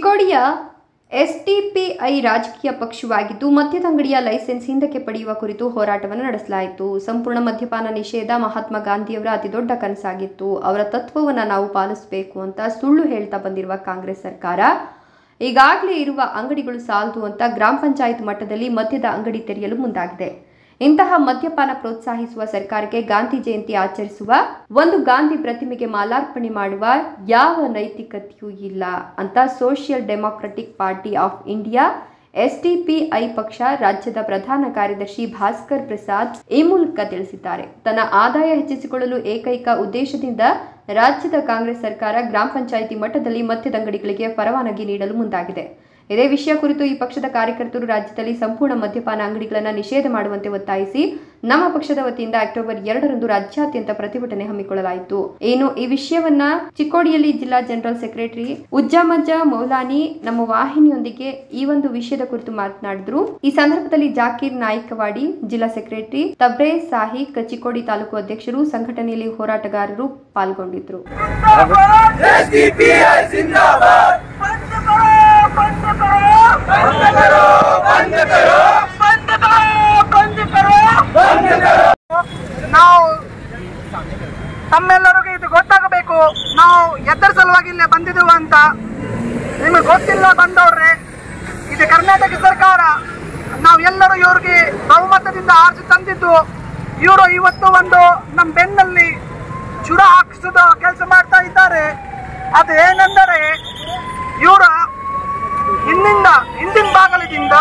ಚಿಕ್ಕೋಡಿಯ STPI ರಾಜಕೀಯ ಪಕ್ಷವಾಗಿದ್ದು ಮದ್ಯದ ಅಂಗಡಿಯ ಲೈಸೆನ್ಸ್ ಹಿಂದಕ್ಕೆ ಪಡೆಯುವ ಕುರಿತು ಹೋರಾಟವನ್ನು ನಡೆಸಲಾಯಿತು ಸಂಪೂರ್ಣ ಮದ್ಯಪಾನ ನಿಷೇಧ ಮಹಾತ್ಮ ಗಾಂಧಿಯವರ ಅತಿದೊಡ್ಡ ಕನಸಾಗಿತ್ತು ಅವರ ತತ್ವವನ್ನು ನಾವು ಪಾಲಿಸಬೇಕು ಅಂತ ಸುಳ್ಳು ಹೇಳ್ತಾ ಬಂದಿರುವ ಕಾಂಗ್ರೆಸ್ ಸರ್ಕಾರ ಈಗಾಗಲೇ ಇರುವ ಅಂಗಡಿಗಳು ಸಾಲದು ಅಂತ ಗ್ರಾಮ ಪಂಚಾಯತ್ ಮಟ್ಟದಲ್ಲಿ ಮದ್ಯದ ಅಂಗಡಿ ತೆರೆಯಲು ಮುಂದಾಗಿದೆ ಇಂತಹ ಮದ್ಯಪಾನ ಪ್ರೋತ್ಸಾಹಿಸುವ ಸರ್ಕಾರಕ್ಕೆ ಗಾಂಧಿ ಜಯಂತಿ ಆಚರಿಸುವ ಒಂದು ಗಾಂಧಿ ಪ್ರತಿಮೆಗೆ ಮಾಲಾರ್ಪಣೆ ಮಾಡುವ ಯಾವ ನೈತಿಕತೆಯೂ ಇಲ್ಲ ಅಂತ Social Democratic Party of India SDPI ಪಕ್ಷ ರಾಜ್ಯದ ಪ್ರಧಾನ ಕಾರ್ಯದರ್ಶಿ ಭಾಸ್ಕರ್ ಪ್ರಸಾದ್ ಈ ಮೂಲಕ ತಿಳಿಸಿದ್ದಾರೆ ತನ್ನ ಆದಾಯ ಹೆಚ್ಚಿಸಿಕೊಳ್ಳಲು ಏಕೈಕ ಉದ್ದೇಶದಿಂದ ರಾಜ್ಯದ ಕಾಂಗ್ರೆಸ್ ಸರ್ಕಾರ ಗ್ರಾಮ ಪಂಚಾಯಿತಿ ಮಟ್ಟದಲ್ಲಿ ಮದ್ಯದ ಅಂಗಡಿಗಳಿಗೆ ಪರವಾನಗಿ ನೀಡಲು ಮುಂದಾಗಿದೆ ಇದೇ ವಿಷಯ ಕುರಿತು ಈ ಪಕ್ಷದ ಕಾರ್ಯಕರ್ತರು ರಾಜ್ಯದಲ್ಲಿ ಸಂಪೂರ್ಣ ಮದ್ಯಪಾನ ಅಂಗಡಿಗಳನ್ನು ನಿಷೇಧ ಮಾಡುವಂತೆ ಒತ್ತಾಯಿಸಿ ನಮ್ಮ ಪಕ್ಷದ ವತಿಯಿಂದ ಅಕ್ಟೋಬರ್ ಎರಡರಂದು ರಾಜ್ಯಾದ್ಯಂತ ಪ್ರತಿಭಟನೆ ಹಮ್ಮಿಕೊಳ್ಳಲಾಯಿತು ಏನು ಈ ವಿಷಯವನ್ನ ಚಿಕ್ಕೋಡಿಯಲ್ಲಿ ಜಿಲ್ಲಾ ಜನರಲ್ ಸೆಕ್ರೆಟರಿ ಉಜ್ಜಾಮಜ್ಜ ಮೌಲಾನಿ ನಮ್ಮ ವಾಹಿನಿಯೊಂದಿಗೆ ಈ ಒಂದು ವಿಷಯದ ಕುರಿತು ಮಾತನಾಡಿದ್ರು ಈ ಸಂದರ್ಭದಲ್ಲಿ ಜಾಕೀರ್ ನಾಯ್ಕವಾಡಿ ಜಿಲ್ಲಾ ಸೆಕ್ರೆಟರಿ ತಬ್ರೇ ಸಾಹಿಕ್ ಚಿಕ್ಕೋಡಿ ತಾಲೂಕು ಅಧ್ಯಕ್ಷರು ಸಂಘಟನೆಯಲ್ಲಿ ಹೋರಾಟಗಾರರು ಪಾಲ್ಗೊಂಡಿದ್ರು एसडीपीआई जिंदाबाद बंद करो बंद करो बंद करो बंद करो बंद करो बंद करो बंद करो ನಾವು ತಮ್ಮೆಲ್ಲರಿಗೂ ಇದು ಗೊತ್ತಾಗಬೇಕು ನಾವು ಎದ್ದರ ಸಲುವಾಗಿ ಇಲ್ಲೇ ಬಂದಿದ್ದೇವೆ ಅಂತ ನಿಮಗೆ ಗೊತ್ತಿಲ್ಲ ಬಂದವ್ರೆ ಇದು ಕರ್ನಾಟಕ ಸರ್ಕಾರ ನಾವು ಎಲ್ಲರೂ ಇವ್ರಿಗೆ ಬಹುಮತದಿಂದ ಆರಿಸಿ ತಂದಿದ್ದು ಇವರು ಇವತ್ತು ಒಂದು ನಮ್ಮ ಬೆನ್ನಲ್ಲಿ ಚುರ ಹಾಕಿಸೋದು ಕೆಲಸ ಮಾಡ್ತಾ ಇದ್ದಾರೆ ಅದು ಏನೆಂದರೆ ಇವರ ಹಿಂದಿಂದ ಹಿಂದಿನ ಬಾಗಲದಿಂದ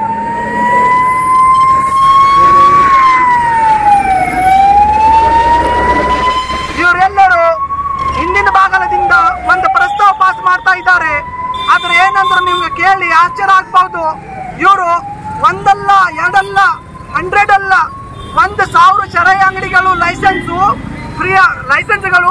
ಇವರೆಲ್ಲರೂ ಹಿಂದಿನ ಬಾಗಲದಿಂದ ಒಂದು ಪ್ರಸ್ತಾವ ಪಾಸ್ ಮಾಡ್ತಾ ಇದ್ದಾರೆ ಆದ್ರೆ ಏನಂದ್ರೆ ನಿಮ್ಗೆ ಕೇಳಿ ಆಶ್ಚರ್ಯ ಆಗ್ಬಹುದು ಇವರು ಒಂದಲ್ಲ ಎರಡಲ್ಲ ಹಂಡ್ರೆಡ್ ಅಲ್ಲ ಒಂದು ಸಾವಿರ ಚರಾಯಿ ಅಂಗಡಿಗಳು ಲೈಸೆನ್ಸು ಫ್ರೀ ಲೈಸೆನ್ಸ್ಗಳು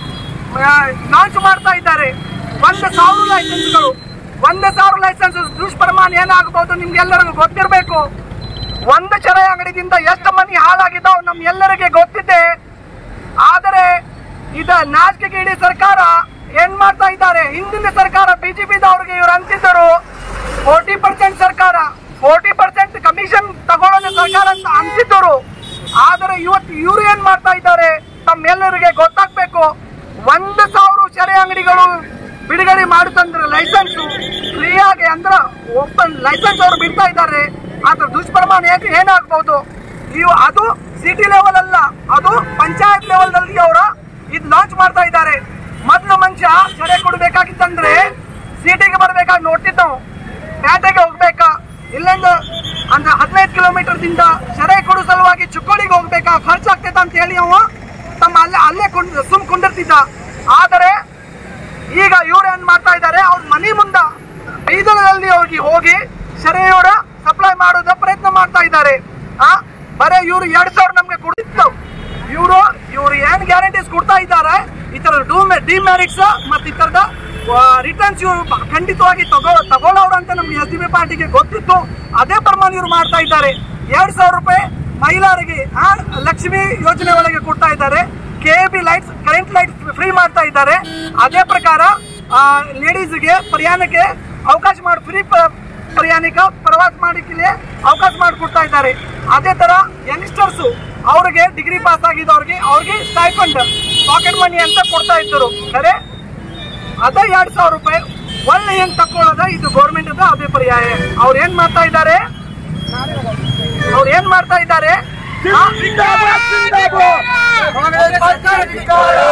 ಲಾಂಚ್ ಮಾಡ್ತಾ ಇದ್ದಾರೆ ಒಂದು ಸಾವಿರ ಲೈಸೆನ್ಸ್ಗಳು ಒಂದು ಸಾವಿರ ಲೈಸೆನ್ಸ್ ದುಷ್ಪರಿಮಾಣ ಏನಾಗಬಹುದು ನಿಮ್ಗೆಲ್ಲರಿಗೂ ಗೊತ್ತಿರಬೇಕು ಒಂದು ಚರಾಯಿ ಅಂಗಡಿಯಿಂದ ಎಷ್ಟು ಮನಿ ಹಾಳಾಗಿದ್ದಾವೆ ನಮ್ ಎಲ್ಲರಿಗೆ ಗೊತ್ತಿದೆ ಆದರೆ ಇದ ನಾಚಿಕೆಗೆ ಇಡೀ ಸರ್ಕಾರ ಏನ್ ಮಾಡ್ತಾ ಇದ್ದಾರೆ ಹಿಂದಿನ ಸರ್ಕಾರ ಬಿಜೆಪಿದವ್ರಿಗೆ ಇವ್ರು ಅಂತಿದ್ದರು ಫೋರ್ಟಿ ಪರ್ಸೆಂಟ್ ಸರ್ಕಾರ ಫೋರ್ಟಿ ಪರ್ಸೆಂಟ್ ಕಮಿಷನ್ ತಗೊಳ್ಳೋದು ಸರ್ಕಾರ ಅಂತ ಅಂತಿದ್ದರು ಆದರೆ ಇವತ್ತು ಇವ್ರು ಏನ್ ಮಾಡ್ತಾ ಇದ್ದಾರೆ ತಮ್ಮೆಲ್ಲರಿಗೆ ಗೊತ್ತಾಗ್ಬೇಕು ಒಂದು ಸಾವಿರ ಚರೆ ಅಂಗಡಿಗಳು ಬಿಡುಗಡೆ ಮಾಡುತ್ತಂದ್ರೆ ಲೈಸೆನ್ಸ್ ಫ್ರೀಯಾಗಿ ಅಂದ್ರೆ ಓಪನ್ ಲೈಸೆನ್ಸ್ ಅವರು ಬಿಡ್ತಾ ಇದ್ದಾರೆ ಅದ್ರ ದುಷ್ಪರಿಮಾಣ ಏನ್- ಏನಾಗ್ಬಹುದು ನೀವು ಅದು ಸಿಟಿ ಲೆವೆಲ್ ಅಲ್ಲ ಅದು ಪಂಚಾಯತ್ ಲೆವೆಲ್ ನಲ್ಲಿ ಅವರ ಇದು ಲಾಂಚ್ ಮಾಡ್ತಾ ಇದ್ದಾರೆ ಮೊದ್ಲು ಮನುಷ್ಯ ಚರೆ ಕೊಡ್ಬೇಕಾಗಿತ್ತಂದ್ರೆ ಸಿಟಿಗೆ ಬರ್ಬೇಕಾಗಿ ನೋಡ್ತಿದ್ದವು ಪೇಟೆಗೆ ಹೋಗ್ಬೇಕಾ ಇಲ್ಲಿಂದ ಅಂದ್ರೆ ಹದಿನೈದು ಕಿಲೋಮೀಟರ್ ದಿಂದ ಸೆರೆ ಕೊಡೋ ಸಲುವಾಗಿ ಚಿಕ್ಕೋಡಿಗೆ ಹೋಗ್ಬೇಕಾ ಖರ್ಚಾಗ್ತೈತ ಅಂತ ಹೇಳಿ ಅವ ತಮ್ಮ ಅಲ್ಲೇ ಅಲ್ಲೇ ಕುಂಡ್ ಸುಮ್ ಕುಂದಿರ್ತಿದ್ದ ಆದರೆ ಈಗ ಇವ್ರು ಏನ್ ಮಾಡ್ತಾ ಇದ್ದಾರೆ ಅವ್ರ ಮನೆ ಮುಂದ ಬೀದರದಲ್ಲಿ ಹೋಗಿ ಹೋಗಿ ಸೆರೆಯವರ ಸಪ್ಲೈ ಮಾಡೋದ ಪ್ರಯತ್ನ ಮಾಡ್ತಾ ಇದ್ದಾರೆ ಆ ಬರೇ ಇವ್ರು ಎರಡ್ ಸಾವಿರ ನಮ್ಗೆ ಕೊಡ್ತಿತ್ತು ಇವರು ಇವ್ರು ಏನ್ ಗ್ಯಾರಂಟೀಸ್ ಕೊಡ್ತಾ ಇದ್ದಾರೆ ಈ ತರ ಡೂ ಡಿಮೆರಿಟ್ಸ್ ಮತ್ತೆ ಈ ತರದ ರಿಟರ್ನ್ಸ್ ಇವರು ಖಂಡಿತವಾಗಿ ತಗೋ ತಗೊಳ್ಳೋರು ಅಂತ ನಮ್ಗೆ ಎಸ್ ಡಿ ಬಿ ಪಾರ್ಟಿಗೆ ಗೊತ್ತಿತ್ತು ಅದೇ ಪ್ರಮಾಣ ಇವ್ರು ಮಾಡ್ತಾ ಇದ್ದಾರೆ ಎರಡ್ ಸಾವಿರ ರೂಪಾಯಿ ಮಹಿಳೆಯರಿಗೆ ಆ ಲಕ್ಷ್ಮಿ ಯೋಜನೆ ಒಳಗೆ ಕೊಡ್ತಾ ಇದ್ದಾರೆ K B lights current lights free ಮಾಡ್ತಾ ಇದ್ದಾರೆ ಅದೇ ಪ್ರಕಾರ ಲೇಡೀಸ್ಗೆ ಪ್ರಯಾಣಕ್ಕೆ ಅವಕಾಶ ಮಾಡಿ ಫ್ರೀ ಪ್ರಯಾಣಿಕ ಪ್ರವಾಸ ಮಾಡಲಿಕ್ಕೆ ಅವಕಾಶ ಮಾಡಿಕೊಡ್ತಾ ಇದ್ದಾರೆ ಅದೇ ತರ ಯಂಗ್ಸ್ಟರ್ಸ್ ಅವ್ರಿಗೆ ಡಿಗ್ರಿ ಪಾಸ್ ಆಗಿದ್ದವ್ರಿಗೆ ಅವ್ರಿಗೆ ಸ್ಟೈಫಂಡ್ ಪಾಕೆಟ್ ಮನಿ ಅಂತ ಕೊಡ್ತಾ ಇದ್ದರು ಖರೆ ಅದೇ ಎರಡ್ ಸಾವಿರ ರೂಪಾಯಿ ಒಳ್ಳೆ ಏನ್ ತಕೊಳ್ಳೋದ ಇದು ಗೌರ್ಮೆಂಟ್ ಅದೇ ಪರ್ಯಾಯ ಅವ್ರು ಏನ್ ಮಾಡ್ತಾ ಇದ್ದಾರೆ ಅವ್ರು ಏನ್ ಮಾಡ್ತಾ ಇದ್ದಾರೆ ಆ? कांग्रेस सरकार धिक्कारा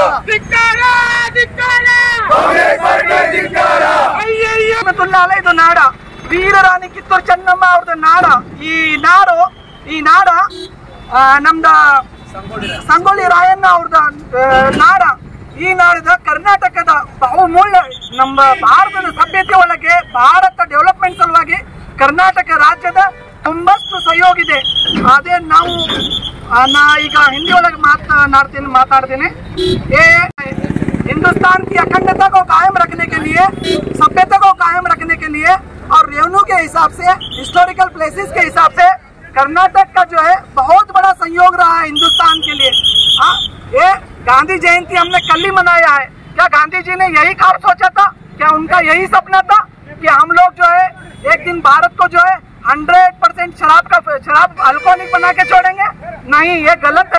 कांग्रेस सरकार धिक्कारा ತುಲ್ಲಾಲ ಇದು ನಾಡ ವೀರರಾಣಿ ಕಿತ್ತೂರು ಚೆನ್ನಮ್ಮ ಅವ್ರದ್ದು ನಾಡ ಈ ನಾಡು ಈ ನಾಡ ಆ, ನಮ್ದ ಸಂಗೊಳ್ಳಿ ರಾಯಣ್ಣ ಅವ್ರದ ನಾಡ ಈ ನಾಡದ ಕರ್ನಾಟಕದ ಬಹುಮೂಲ್ಯ ನಮ್ಮ ಭಾರತದ ಸಭ್ಯತೆ ಒಳಗೆ ಭಾರತ ಡೆವಲಪ್ಮೆಂಟ್ ಸಲುವಾಗಿ ಕರ್ನಾಟಕ ರಾಜ್ಯದ ತುಂಬಷ್ಟು ಸಹಯೋಗ ಇದೆ ಅದೇ ನಾವು ಆ, ನಾ ಈಗ ಹಿಂದಿ ಒಳಗೆ ಮಾತನಾಡ್ತೀನಿ ಮಾತಾಡ್ತೀನಿ ಏ हिंदुस्तान की अखंडता को कायम रखने के लिए सभ्यता को कायम रखने के लिए और रेवन्यू के हिसाब से हिस्टोरिकल प्लेसेस के हिसाब से कर्नाटक का जो है बहुत बड़ा संयोग रहा है हिंदुस्तान के लिए हाँ ये गांधी जयंती हमने कल ही मनाया है क्या गांधी जी ने यही ख्वाब सोचा था क्या उनका यही सपना था कि हम लोग जो है एक दिन भारत को जो है हंड्रेड परसेंट शराब का शराब अल्कोहलिक बना के छोड़ेंगे नहीं ये गलत है